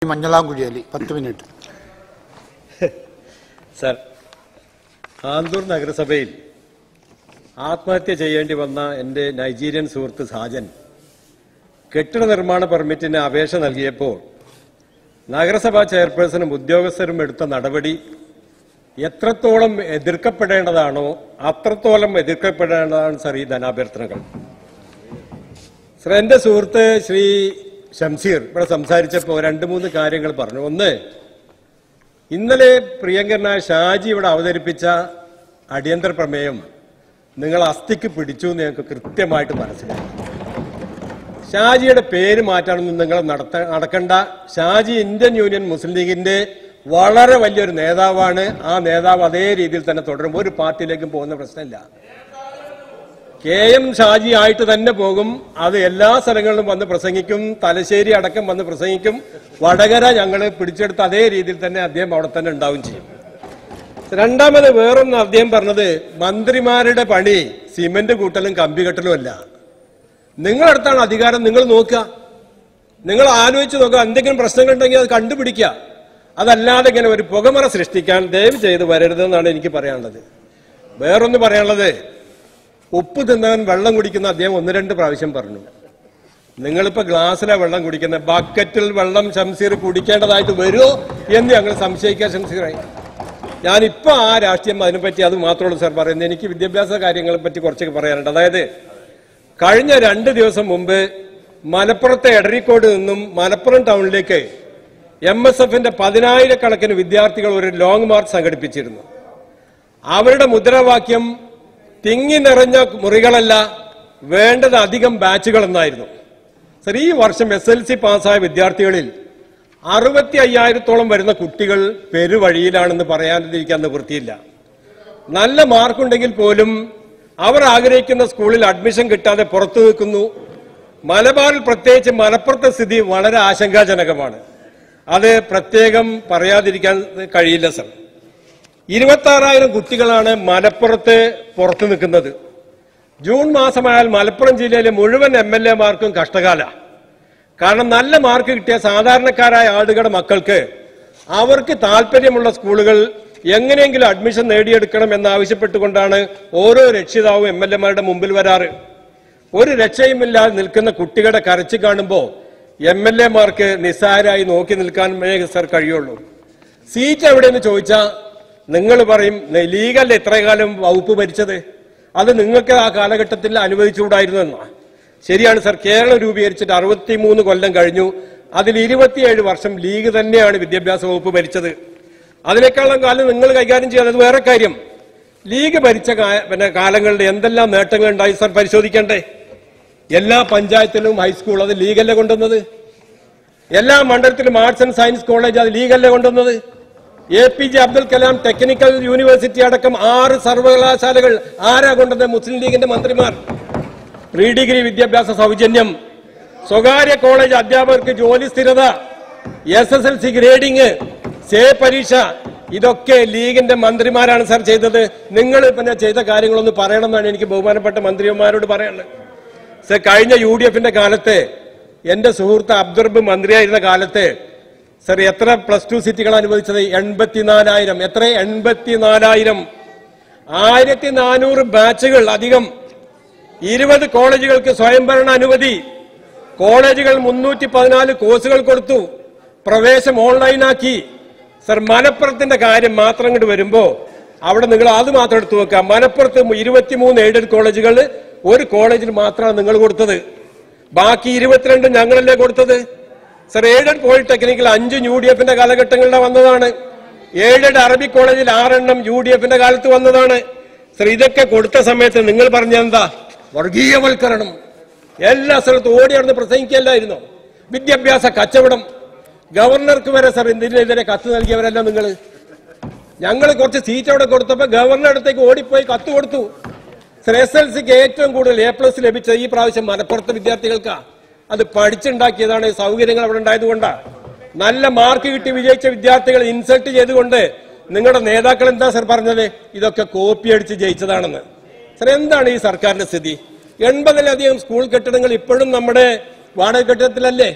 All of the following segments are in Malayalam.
മഞ്ഞളാംകുഴിയലി പത്ത് മിനിറ്റ് സർ ആന്തൂർ നഗരസഭയിൽ ആത്മഹത്യ ചെയ്യേണ്ടി വന്ന എൻ്റെ നൈജീരിയൻ സുഹൃത്ത് സാജൻ കെട്ടിട നിർമ്മാണ പെർമിറ്റിന് അപേക്ഷ നൽകിയപ്പോൾ നഗരസഭാ ചെയർപേഴ്സണും ഉദ്യോഗസ്ഥരും എടുത്ത നടപടി എത്രത്തോളം എതിർക്കപ്പെടേണ്ടതാണോ അത്രത്തോളം എതിർക്കപ്പെടേണ്ടതാണ് സർ ഈ ധനാഭ്യർത്ഥനകൾ സർ എന്റെ സുഹൃത്ത് ശ്രീ ഷംസീർ ഇവിടെ സംസാരിച്ചപ്പോൾ രണ്ട് മൂന്ന് കാര്യങ്ങൾ പറഞ്ഞു ഒന്ന് ഇന്നലെ പ്രിയങ്കരനായ ഷാജി ഇവിടെ അവതരിപ്പിച്ച അടിയന്തര പ്രമേയം നിങ്ങൾ അസ്ഥിക്ക് പിടിച്ചു എന്ന് ഞങ്ങൾക്ക് കൃത്യമായിട്ട് മനസ്സിലായി ഷാജിയുടെ പേര് മാറ്റാനൊന്നും നിങ്ങൾ നടത്ത നടക്കണ്ട ഷാജി ഇന്ത്യൻ യൂണിയൻ മുസ്ലിം ലീഗിന്റെ വളരെ വലിയൊരു നേതാവാണ് ആ നേതാവ് അതേ രീതിയിൽ തന്നെ തുടരും ഒരു പാർട്ടിയിലേക്കും പോകുന്ന പ്രശ്നമില്ല കെ എം ഷാജി ആയിട്ട് തന്നെ പോകും അത് എല്ലാ സ്ഥലങ്ങളിലും വന്ന് പ്രസംഗിക്കും തലശ്ശേരി അടക്കം വന്ന് പ്രസംഗിക്കും വടകര ഞങ്ങൾ പിടിച്ചെടുത്ത അതേ രീതിയിൽ തന്നെ അദ്ദേഹം അവിടെ തന്നെ ഉണ്ടാവും ചെയ്യും രണ്ടാമത് വേറൊന്ന് അദ്ദേഹം പറഞ്ഞത് മന്ത്രിമാരുടെ പണി സിമന്റ് കൂട്ടലും കമ്പി കെട്ടലും അല്ല നിങ്ങളടുത്താണ് അധികാരം നിങ്ങൾ നോക്കുക നിങ്ങൾ ആലോചിച്ച് നോക്കുക എന്തെങ്കിലും പ്രശ്നങ്ങൾ ഉണ്ടെങ്കിൽ അത് കണ്ടുപിടിക്കുക അതല്ലാതെ ഇങ്ങനെ ഒരു പുകമറ സൃഷ്ടിക്കാൻ ദയവ് ചെയ്ത് വരരുതെന്നാണ് എനിക്ക് പറയാനുള്ളത് വേറൊന്ന് പറയാനുള്ളത് ഉപ്പ് തിന്നവൻ വെള്ളം കുടിക്കുന്ന അദ്ദേഹം ഒന്ന് രണ്ട് പ്രാവശ്യം പറഞ്ഞു നിങ്ങളിപ്പോ ഗ്ലാസ്സിലെ വെള്ളം കുടിക്കുന്ന ബക്കറ്റിൽ വെള്ളം ഷംസീർ കുടിക്കേണ്ടതായിട്ട് വരുമോ എന്ന് ഞങ്ങൾ സംശയിക്കാൻ ഷംസീറായി ഞാനിപ്പോ ആ രാഷ്ട്രീയം അതിനെപ്പറ്റി അത് മാത്രമുള്ളൂ സാർ പറയുന്നത് എനിക്ക് വിദ്യാഭ്യാസ കാര്യങ്ങളെ പറ്റി കുറച്ചൊക്കെ പറയാനുണ്ട് അതായത് കഴിഞ്ഞ രണ്ട് ദിവസം മുമ്പ് മലപ്പുറത്തെ എടരിക്കോട് നിന്നും മലപ്പുറം ടൗണിലേക്ക് എം എസ് എഫിന്റെ പതിനായിരക്കണക്കിന് വിദ്യാർത്ഥികൾ ഒരു ലോങ് മാർച്ച് സംഘടിപ്പിച്ചിരുന്നു അവരുടെ മുദ്രാവാക്യം തിങ്ങി നിറഞ്ഞ മുറികളല്ല വേണ്ടത് അധികം ബാച്ചുകൾ എന്നായിരുന്നു സർ ഈ വർഷം എസ് എൽ സി പാസ്സായ വിദ്യാർത്ഥികളിൽ അറുപത്തി അയ്യായിരത്തോളം വരുന്ന കുട്ടികൾ പെരുവഴിയിലാണെന്ന് പറയാതിരിക്കാൻ നിവൃത്തിയില്ല നല്ല മാർക്കുണ്ടെങ്കിൽ പോലും അവർ ആഗ്രഹിക്കുന്ന സ്കൂളിൽ അഡ്മിഷൻ കിട്ടാതെ പുറത്തു നിൽക്കുന്നു മലബാറിൽ പ്രത്യേകിച്ച് മലപ്പുറത്തെ സ്ഥിതി വളരെ ആശങ്കാജനകമാണ് അത് പ്രത്യേകം പറയാതിരിക്കാൻ കഴിയില്ല സർ ഇരുപത്തി ആറായിരം കുട്ടികളാണ് മലപ്പുറത്ത് പുറത്തു നിൽക്കുന്നത് ജൂൺ മാസമായാൽ മലപ്പുറം ജില്ലയിലെ മുഴുവൻ എം എൽ എമാർക്കും കഷ്ടകാല കാരണം നല്ല മാർക്ക് കിട്ടിയ സാധാരണക്കാരായ ആളുകളുടെ മക്കൾക്ക് അവർക്ക് താല്പര്യമുള്ള സ്കൂളുകൾ എങ്ങനെയെങ്കിലും അഡ്മിഷൻ നേടിയെടുക്കണം എന്നാവശ്യപ്പെട്ടുകൊണ്ടാണ് ഓരോ രക്ഷിതാവും എം എൽ എമാരുടെ മുമ്പിൽ വരാറ് ഒരു രക്ഷയുമില്ലാതെ നിൽക്കുന്ന കുട്ടികളുടെ കരച്ചു കാണുമ്പോൾ എം എൽ എമാർക്ക് നിസ്സാരായി നോക്കി നിൽക്കാൻ സർ കഴിയുള്ളൂ സീറ്റ് എവിടെയെന്ന് ചോദിച്ചാൽ നിങ്ങൾ പറയും "ന- ലീഗല്ലേ ഇത്ര കാലം വകുപ്പ് ഭരിച്ചത് അത് നിങ്ങൾക്ക് ആ കാലഘട്ടത്തിൽ അനുവദിച്ചുകൂടായിരുന്നു എന്നാ ശരിയാണ് സർ കേരളം രൂപീകരിച്ചിട്ട് അറുപത്തിമൂന്ന് കൊല്ലം കഴിഞ്ഞു അതിൽ ഇരുപത്തിയേഴ് വർഷം ലീഗ് തന്നെയാണ് വിദ്യാഭ്യാസ വകുപ്പ് ഭരിച്ചത് അതിനേക്കാളും കാലം നിങ്ങൾ കൈകാര്യം ചെയ്യാതെ വേറെ കാര്യം ലീഗ് ഭരിച്ച കാ- പിന്നെ കാലങ്ങളിൽ എന്തെല്ലാം നേട്ടങ്ങൾ ഉണ്ടായി സർ പരിശോധിക്കണ്ടേ എല്ലാ പഞ്ചായത്തിലും ഹൈസ്കൂൾ അത് ലീഗല്ലേ കൊണ്ടുവന്നത് എല്ലാ മണ്ഡലത്തിലും ആർട്സ് ആൻഡ് സയൻസ് കോളേജ് അത് ലീഗല്ലേ കൊണ്ടുവന്നത് A P J Abdul Kalam technical university അടക്കം ആറ് സർവകലാശാലകൾ ആരാ കൊണ്ടത് മുസ്ലിം ലീഗിന്റെ മന്ത്രിമാർ പ്രീ ഡിഗ്രി വിദ്യാഭ്യാസ സൗജന്യം സ്വകാര്യ കോളേജ് അധ്യാപകർക്ക് ജോലി സ്ഥിരത S S L C grading say പരീക്ഷ ഇതൊക്കെ ലീഗിന്റെ മന്ത്രിമാരാണ് സാർ ചെയ്തത് നിങ്ങൾ പിന്നെ ചെയ്ത കാര്യങ്ങളൊന്ന് പറയണമെന്നാണ് എനിക്ക് ബഹുമാനപ്പെട്ട മന്ത്രിമാരോട് പറയാനുള്ളത് സർ കഴിഞ്ഞ യു ഡി എഫിന്റെ കാലത്ത് എന്റെ സുഹൃത്ത് അബ്ദുറബ് മന്ത്രിയായിരുന്ന കാലത്ത് സർ എത്ര പ്ലസ് ടു സീറ്റുകൾ അനുവദിച്ചത് എൺപത്തിനാലായിരം എത്ര എൺപത്തിനാലായിരം ആയിരത്തി നാനൂറ് ബാച്ചുകൾ അധികം ഇരുപത് കോളേജുകൾക്ക് സ്വയംഭരണ അനുമതി കോളേജുകൾ മുന്നൂറ്റി പതിനാല് കോഴ്സുകൾ കൊടുത്തു പ്രവേശം ഓൺലൈനാക്കി സർ മലപ്പുറത്തിന്റെ കാര്യം മാത്രം ഇങ്ങോട്ട് വരുമ്പോ അവിടെ നിങ്ങൾ അത് മാത്രം എടുത്തു വെക്കാം മലപ്പുറത്ത് ഇരുപത്തിമൂന്ന് എയ്ഡഡ് കോളേജുകൾ ഒരു കോളേജിൽ മാത്രമാണ് നിങ്ങൾ കൊടുത്തത് ബാക്കി ഇരുപത്തിരണ്ട് ഞങ്ങളല്ലേ കൊടുത്തത് സർ എയ്ഡഡ് പോളിടെക്നിക്കിൽ അഞ്ച് യു ഡി എഫിന്റെ കാലഘട്ടങ്ങളിൽ വന്നതാണ് എയ്ഡഡ് അറബിക് കോളേജിൽ ആറെണ്ണം യു ഡി എഫിന്റെ കാലത്ത് വന്നതാണ് സർ ഇതൊക്കെ കൊടുത്ത സമയത്ത് നിങ്ങൾ പറഞ്ഞെന്താ വർഗീയവൽക്കരണം എല്ലാ സ്ഥലത്തും ഓടി നടന്ന് പ്രസംഗിക്കല്ലായിരുന്നോ വിദ്യാഭ്യാസ കച്ചവടം ഗവർണർക്ക് വരെ സർ ഇതിനെതിരെ കത്ത് നൽകിയവരല്ല നിങ്ങൾ ഞങ്ങൾ കുറച്ച് സീറ്റ് അവിടെ കൊടുത്തപ്പോ ഗവർണർ അടുത്തേക്ക് ഓടിപ്പോയി കത്ത് കൊടുത്തു സർ എസ് എൽ സിക്ക് ഏറ്റവും കൂടുതൽ എ പ്ലസ് ലഭിച്ച ഈ പ്രാവശ്യം മലപ്പുറത്തെ വിദ്യാർത്ഥികൾക്കാ അത് പഠിച്ചുണ്ടാക്കിയതാണ് ഈ സൗകര്യങ്ങൾ അവിടെ ഉണ്ടായതുകൊണ്ടാ നല്ല മാർക്ക് കിട്ടി വിജയിച്ച വിദ്യാർത്ഥികൾ ഇൻസൾട്ട് ചെയ്തുകൊണ്ട് നിങ്ങളുടെ നേതാക്കൾ എന്താ സർ പറഞ്ഞത് ഇതൊക്കെ കോപ്പി അടിച്ച് ജയിച്ചതാണെന്ന് സർ എന്താണ് ഈ സർക്കാരിന്റെ സ്ഥിതി എൺപതിലധികം സ്കൂൾ കെട്ടിടങ്ങൾ ഇപ്പോഴും നമ്മുടെ വാടക കെട്ടിടത്തിലല്ലേ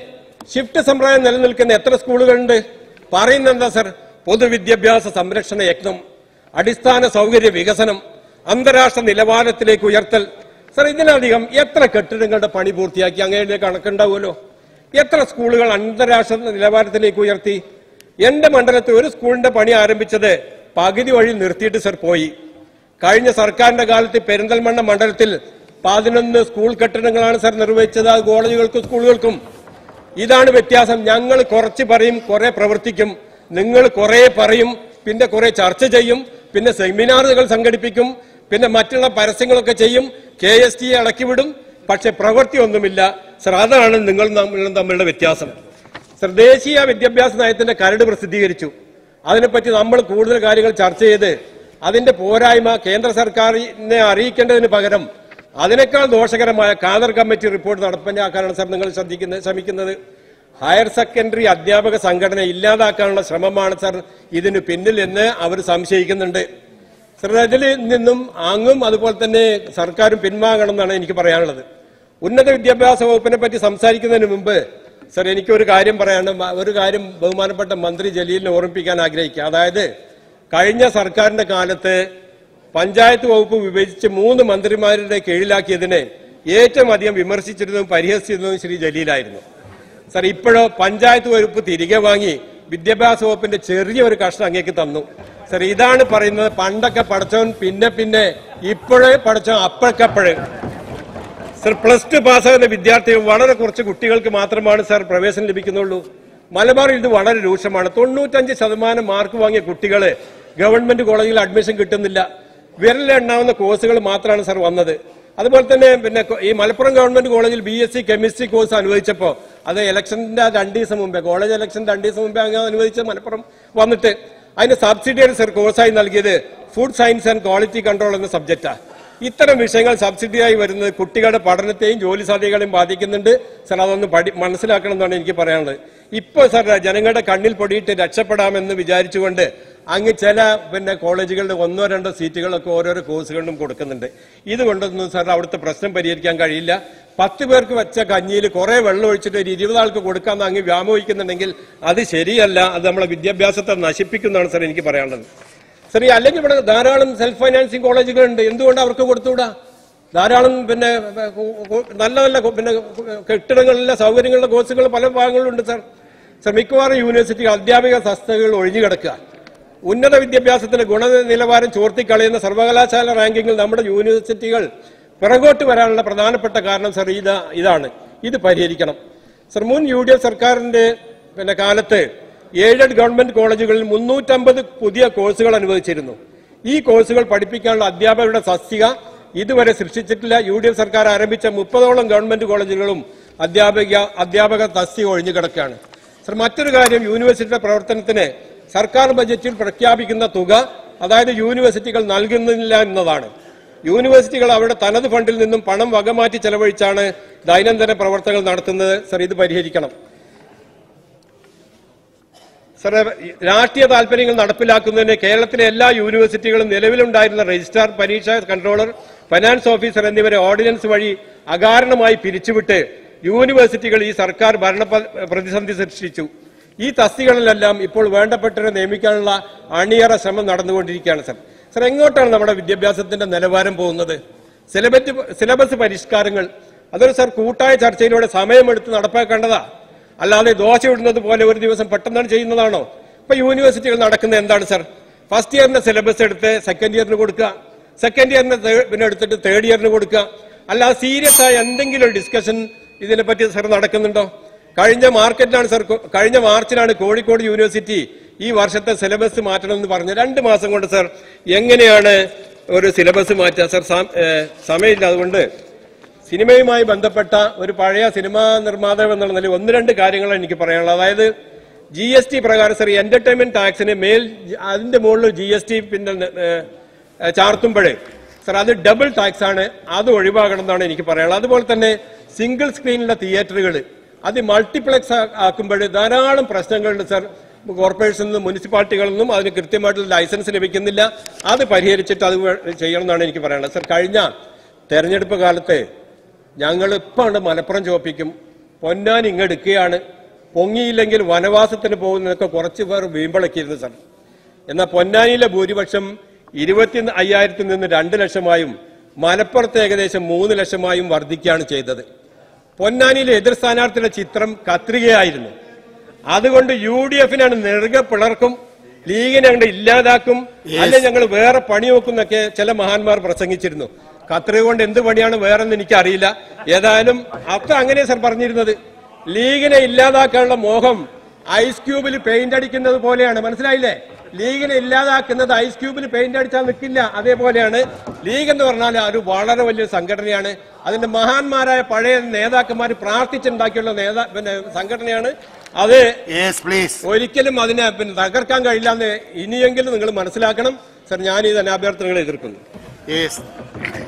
ഷിഫ്റ്റ് സമ്പ്രദായം നിലനിൽക്കുന്ന എത്ര സ്കൂളുകളുണ്ട് പറയുന്ന എന്താ സർ പൊതുവിദ്യാഭ്യാസ സംരക്ഷണ യജ്ഞം അടിസ്ഥാന സൗകര്യ വികസനം അന്താരാഷ്ട്ര നിലവാരത്തിലേക്ക് ഉയർത്തൽ സർ ഇതിനധികം എത്ര കെട്ടിടങ്ങളുടെ പണി പൂർത്തിയാക്കി അങ്ങനെ കണക്കുണ്ടാവുമല്ലോ എത്ര സ്കൂളുകൾ അന്താരാഷ്ട്ര നിലവാരത്തിലേക്ക് ഉയർത്തി എന്റെ മണ്ഡലത്തിൽ ഒരു സ്കൂളിന്റെ പണി ആരംഭിച്ചത് പകുതി വഴി നിർത്തിയിട്ട് സർ പോയി കഴിഞ്ഞ സർക്കാരിന്റെ കാലത്ത് പെരിന്തൽമണ്ണ മണ്ഡലത്തിൽ പതിനൊന്ന് സ്കൂൾ കെട്ടിടങ്ങളാണ് സർ നിർവഹിച്ചത് അത് കോളേജുകൾക്കും സ്കൂളുകൾക്കും ഇതാണ് വ്യത്യാസം ഞങ്ങൾ കുറച്ച് പറയും കുറെ പ്രവർത്തിക്കും നിങ്ങൾ കുറെ പറയും പിന്നെ കുറെ ചർച്ച ചെയ്യും പിന്നെ സെമിനാറുകൾ സംഘടിപ്പിക്കും പിന്നെ മറ്റുള്ള പരസ്യങ്ങളൊക്കെ ചെയ്യും കെ എസ് ടി ഇളക്കിവിടും പക്ഷെ പ്രവൃത്തി ഒന്നുമില്ല സർ അതാണ് നിങ്ങൾ നമ്മളും തമ്മിലുള്ള വ്യത്യാസം സർ ദേശീയ വിദ്യാഭ്യാസ നയത്തിന്റെ കരട് പ്രസിദ്ധീകരിച്ചു അതിനെപ്പറ്റി നമ്മൾ കൂടുതൽ കാര്യങ്ങൾ ചർച്ച ചെയ്ത് അതിന്റെ പോരായ്മ കേന്ദ്ര സർക്കാരിനെ അറിയിക്കേണ്ടതിന് പകരം അതിനേക്കാൾ ദോഷകരമായ കാദർ കമ്മിറ്റി റിപ്പോർട്ട് നടപ്പിലാക്കാനാണ് സർ നിങ്ങൾ ശ്രദ്ധിക്കുന്നത് ശ്രമിക്കുന്നത് ഹയർ സെക്കൻഡറി അധ്യാപക സംഘടന ഇല്ലാതാക്കാനുള്ള ശ്രമമാണ് സർ ഇതിന് പിന്നിൽ എന്ന് അവർ സംശയിക്കുന്നുണ്ട് സർ അതിൽ നിന്നും അങ്ങും അതുപോലെ തന്നെ സർക്കാരും പിൻവാങ്ങണം എന്നാണ് എനിക്ക് പറയാനുള്ളത് ഉന്നത വിദ്യാഭ്യാസ വകുപ്പിനെ പറ്റി സംസാരിക്കുന്നതിന് മുമ്പ് സർ എനിക്കൊരു കാര്യം പറയാനുണ്ട് മ- ഒരു കാര്യം ബഹുമാനപ്പെട്ട മന്ത്രി ജലീലിനെ ഓർമ്മിപ്പിക്കാൻ ആഗ്രഹിക്കുക അതായത് കഴിഞ്ഞ സർക്കാരിന്റെ കാലത്ത് പഞ്ചായത്ത് വകുപ്പ് വിഭജിച്ച് മൂന്ന് മന്ത്രിമാരുടെ കീഴിലാക്കിയതിനെ ഏറ്റവും അധികം വിമർശിച്ചിരുന്നതും പരിഹസിച്ചിരുന്നതും ശ്രീ ജലീലായിരുന്നു സർ ഇപ്പോഴോ പഞ്ചായത്ത് വകുപ്പ് തിരികെ വാങ്ങി വിദ്യാഭ്യാസ വകുപ്പിന്റെ ചെറിയൊരു കഷ്ണം അങ്ങേക്ക് തന്നു സർ ഇതാണ് പറയുന്നത് പണ്ടൊക്കെ പഠിച്ചവൻ പിന്നെ പിന്നെ ഇപ്പോഴേ പഠിച്ചവൻ അപ്പോഴക്കപ്പോഴ് സർ പ്ലസ് ടു പാസ്സാകുന്ന വിദ്യാർത്ഥികൾ വളരെ കുറച്ച് കുട്ടികൾക്ക് മാത്രമാണ് സർ പ്രവേശനം ലഭിക്കുന്നുള്ളൂ മലബാറിൽ ഇത് വളരെ രൂക്ഷമാണ് തൊണ്ണൂറ്റഞ്ച് ശതമാനം മാർക്ക് വാങ്ങിയ കുട്ടികള് ഗവൺമെന്റ് കോളേജിൽ അഡ്മിഷൻ കിട്ടുന്നില്ല വിരലെണ്ണാവുന്ന കോഴ്സുകൾ മാത്രമാണ് സർ വന്നത് അതുപോലെ തന്നെ പിന്നെ കൊ- ഈ മലപ്പുറം ഗവൺമെന്റ് കോളേജിൽ B S C chemistry course അനുവദിച്ചപ്പോൾ അത് ഇലക്ഷന്റെ രണ്ടു ദിവസം മുമ്പേ കോളേജ് ഇലക്ഷൻ രണ്ടു ദിവസം മുമ്പേ അങ്ങ് അനുവദിച്ച മലപ്പുറം വന്നിട്ട് അതിന് സബ്സിഡിയറി സർ കോഴ്സായി നൽകിയത് food science and quality control എന്ന സബ്ജക്റ്റാണ് ഇത്തരം വിഷയങ്ങൾ സബ്സിഡിയായി വരുന്നത് കുട്ടികളുടെ പഠനത്തെയും ജോലി സാധ്യതകളെയും ബാധിക്കുന്നുണ്ട് സർ അതൊന്ന് പഠി മനസ്സിലാക്കണം എന്നാണ് എനിക്ക് പറയാനുള്ളത് ഇപ്പൊ സർ ജനങ്ങളുടെ കണ്ണിൽ പൊടിയിട്ട് രക്ഷപ്പെടാമെന്ന് വിചാരിച്ചുകൊണ്ട് അങ്ങ് ചില പിന്നെ കോളേജുകളുടെ ഒന്നോ രണ്ടോ സീറ്റുകളൊക്കെ ഓരോരോ കോഴ്സുകളിലും കൊടുക്കുന്നുണ്ട് ഇതുകൊണ്ടൊന്നും സാർ അവിടുത്തെ പ്രശ്നം പരിഹരിക്കാൻ കഴിയില്ല പത്ത് പേർക്ക് വെച്ച കഞ്ഞിയിൽ കുറെ വെള്ളം ഒഴിച്ചിട്ട് ഒരു ഇരുപത് ആൾക്ക് കൊടുക്കാമെന്ന് അങ്ങ് വ്യാമോഹിക്കുന്നുണ്ടെങ്കിൽ അത് ശരിയല്ല അത് നമ്മളെ വിദ്യാഭ്യാസത്തെ നശിപ്പിക്കുന്നതാണ് സാർ എനിക്ക് പറയാനുള്ളത് സർ ഈ അല്ലെങ്കിൽ ഇവിടെ ധാരാളം സെൽഫ് ഫൈനാൻസിങ് കോളേജുകളുണ്ട് എന്തുകൊണ്ട് അവർക്ക് കൊടുത്തുകൂടാ ധാരാളം പിന്നെ കു- കു- നല്ല നല്ല കു- പിന്നെ കെട്ടിടങ്ങളിലെ സൗകര്യങ്ങളുടെ കോഴ്സുകൾ പല ഭാഗങ്ങളിലുണ്ട് സർ സർ മിക്കവാറും യൂണിവേഴ്സിറ്റികൾ അധ്യാപിക തസ്തികകൾ ഒഴിഞ്ഞു കിടക്കുക ഉന്നത വിദ്യാഭ്യാസത്തിന്റെ ഗുണനിലവാരം ചോർത്തിക്കളയുന്ന സർവകലാശാല റാങ്കിങ്ങിൽ നമ്മുടെ യൂണിവേഴ്സിറ്റികൾ പിറകോട്ട് വരാനുള്ള പ്രധാനപ്പെട്ട കാരണം സർ ഇതാ ഇതാണ് ഇത് പരിഹരിക്കണം സർ മുൻ യു ഡി എഫ് സർക്കാരിന്റെ പിന്നെ കാലത്ത് എയ്ഡഡ് ഗവൺമെന്റ് കോളേജുകളിൽ മുന്നൂറ്റമ്പത് പുതിയ കോഴ്സുകൾ അനുവദിച്ചിരുന്നു ഈ കോഴ്സുകൾ പഠിപ്പിക്കാനുള്ള അധ്യാപകരുടെ തസ്തിക ഇതുവരെ സൃഷ്ടിച്ചിട്ടില്ല യു ഡി എഫ് സർക്കാർ ആരംഭിച്ച മുപ്പതോളം ഗവൺമെന്റ് കോളേജുകളും അധ്യാപിക അധ്യാപക തസ്തിക ഒഴിഞ്ഞു കിടക്കുകയാണ് സർ മറ്റൊരു കാര്യം യൂണിവേഴ്സിറ്റിയുടെ പ്രവർത്തനത്തിന് സർക്കാർ ബജറ്റിൽ പ്രഖ്യാപിക്കുന്ന തുക അതായത് യൂണിവേഴ്സിറ്റികൾ നൽകുന്നില്ല എന്നതാണ് യൂണിവേഴ്സിറ്റികൾ അവരുടെ തനത് ഫണ്ടിൽ നിന്നും പണം വകമാറ്റി ചെലവഴിച്ചാണ് ദൈനംദിന പ്രവർത്തനങ്ങൾ നടത്തുന്നത് സർ ഇത് പരിഹരിക്കണം സാറേ രാഷ്ട്രീയ താല്പര്യങ്ങൾ നടപ്പിലാക്കുന്നതിന് കേരളത്തിലെ എല്ലാ യൂണിവേഴ്സിറ്റികളും നിലവിലുണ്ടായിരുന്ന രജിസ്ട്രാർ പരീക്ഷ കൺട്രോളർ ഫൈനാൻസ് ഓഫീസർ എന്നിവരെ ഓർഡിനൻസ് വഴി അകാരണമായി പിരിച്ചുവിട്ട് യൂണിവേഴ്സിറ്റികൾ ഈ സർക്കാർ ഭരണ പ- പ്രതിസന്ധി സൃഷ്ടിച്ചു ഈ തസ്തികളിലെല്ലാം ഇപ്പോൾ വേണ്ടപ്പെട്ടവരെ നിയമിക്കാനുള്ള അണിയറ ശ്രമം നടന്നുകൊണ്ടിരിക്കുകയാണ് സർ സർ എങ്ങോട്ടാണ് നമ്മുടെ വിദ്യാഭ്യാസത്തിന്റെ നിലവാരം പോകുന്നത് സിലബസ് സിലബസ് പരിഷ്കാരങ്ങൾ അതൊരു സർ കൂട്ടായ ചർച്ചയിലൂടെ സമയമെടുത്ത് നടപ്പാക്കേണ്ടതാ അല്ലാതെ ദോശ ഇടുന്നത് പോലെ ഒരു ദിവസം പെട്ടെന്നാണ് ചെയ്യുന്നതാണോ ഇപ്പൊ യൂണിവേഴ്സിറ്റികൾ നടക്കുന്നത് എന്താണ് സർ ഫസ്റ്റ് ഇയറിന്റെ സിലബസ് എടുത്ത് സെക്കൻഡ് ഇയറിന് കൊടുക്കുക സെക്കൻഡ് ഇയറിന് പിന്നെ എടുത്തിട്ട് തേർഡ് ഇയറിന് കൊടുക്കുക അല്ലാതെ സീരിയസ് ആയ എന്തെങ്കിലും ഒരു ഡിസ്കഷൻ ഇതിനെപ്പറ്റി സർ നടക്കുന്നുണ്ടോ കഴിഞ്ഞ മാർക്കറ്റിലാണ് സർ കൊ- കഴിഞ്ഞ മാർച്ചിലാണ് കോഴിക്കോട് യൂണിവേഴ്സിറ്റി ഈ വർഷത്തെ സിലബസ് മാറ്റണമെന്ന് പറഞ്ഞു രണ്ട് മാസം കൊണ്ട് സർ എങ്ങനെയാണ് ഒരു സിലബസ് മാറ്റുക സർ സം- ഏഹ് സമയമില്ല അതുകൊണ്ട് സിനിമയുമായി ബന്ധപ്പെട്ട ഒരു പഴയ സിനിമാ നിർമ്മാതാവ് എന്നുള്ള നിലയിൽ ഒന്ന് രണ്ട് കാര്യങ്ങളാണ് എനിക്ക് പറയാനുള്ളത് അതായത് ജി എസ് ടി പ്രകാരം സർ എന്റർടൈൻമെന്റ് ടാക്സിന് മേൽ അതിന്റെ മുകളിൽ ജി എസ് ടി പിന്നെ ഏഹ്, ഏഹ്, ചാർത്തുമ്പോഴേ സർ അത് ഡബിൾ ടാക്സ് ആണ് അത് ഒഴിവാക്കണം എന്നാണ് എനിക്ക് പറയാനുള്ളത് അതുപോലെ തന്നെ സിംഗിൾ സ്ക്രീനിലെ തിയേറ്ററുകൾ അത് മൾട്ടിപ്ലക്സ് ആക്കുമ്പോൾ ധാരാളം പ്രശ്നങ്ങളുണ്ട് സർ കോർപ്പറേഷനിൽ നിന്നും മുനിസിപ്പാലിറ്റികളിൽ നിന്നും അതിന് കൃത്യമായിട്ടുള്ള ലൈസൻസ് ലഭിക്കുന്നില്ല അത് പരിഹരിച്ചിട്ട് അത് വേ- ചെയ്യണം എന്നാണ് എനിക്ക് പറയാനുള്ളത് സർ കഴിഞ്ഞ തെരഞ്ഞെടുപ്പ് കാലത്ത് ഞങ്ങൾ ഇപ്പം മലപ്പുറം ചോപ്പിക്കും പൊന്നാൻ ഇങ്ങെടുക്കുകയാണ് പൊങ്ങിയില്ലെങ്കിൽ വനവാസത്തിന് പോകുന്നതൊക്കെ കുറച്ച് പേർ വീമ്പളക്കിയിരുന്നു സർ എന്നാൽ പൊന്നാനിയിലെ ഭൂരിപക്ഷം ഇരുപത്തി അയ്യായിരത്തിൽ നിന്ന് രണ്ട് ലക്ഷമായും മലപ്പുറത്ത് ഏകദേശം മൂന്ന് ലക്ഷമായും വർദ്ധിക്കുകയാണ് ചെയ്തത് പൊന്നാനിയിലെ എതിർ സ്ഥാനാർത്ഥിയുടെ ചിത്രം കത്രികയായിരുന്നു അതുകൊണ്ട് യു ഡി എഫിനാണ് നെറുക പിളർക്കും ലീഗിനെ അങ്ങോട്ട് ഇല്ലാതാക്കും അല്ലെ ഞങ്ങൾ വേറെ പണി നോക്കുന്നൊക്കെ ചില മഹാന്മാർ പ്രസംഗിച്ചിരുന്നു കത്രിക കൊണ്ട് എന്ത് പണിയാണ് വേറെന്ന് എനിക്കറിയില്ല ഏതായാലും അത്ര അങ്ങനെ സർ പറഞ്ഞിരുന്നത് ലീഗിനെ ഇല്ലാതാക്കാനുള്ള മോഹം ഐസ് ക്യൂബിൽ പെയിന്റ് അടിക്കുന്നത് പോലെയാണ് മനസ്സിലായില്ലേ ലീഗിനെ ഇല്ലാതാക്കുന്നത് ഐസ് ക്യൂബിൽ പെയിന്റ് അടിച്ചാൽ നിൽക്കില്ല അതേപോലെയാണ് ലീഗ് എന്ന് പറഞ്ഞാൽ ഒരു വളരെ വലിയ സംഘടനയാണ് അതിന്റെ മഹാന്മാരായ പഴയ നേതാക്കന്മാർ പ്രാർത്ഥിച്ചുണ്ടാക്കിയുള്ള നേതാ പിന്നെ സംഘടനയാണ് അത് യെസ് പ്ലീസ് ഒരിക്കലും അതിനെ പിന്നെ തകർക്കാൻ കഴിയില്ല എന്ന് ഇനിയെങ്കിലും നിങ്ങൾ മനസ്സിലാക്കണം സർ ഞാൻ ഈ തന്നെ അഭ്യർത്ഥനകളെ എതിർക്കുന്നു യെസ്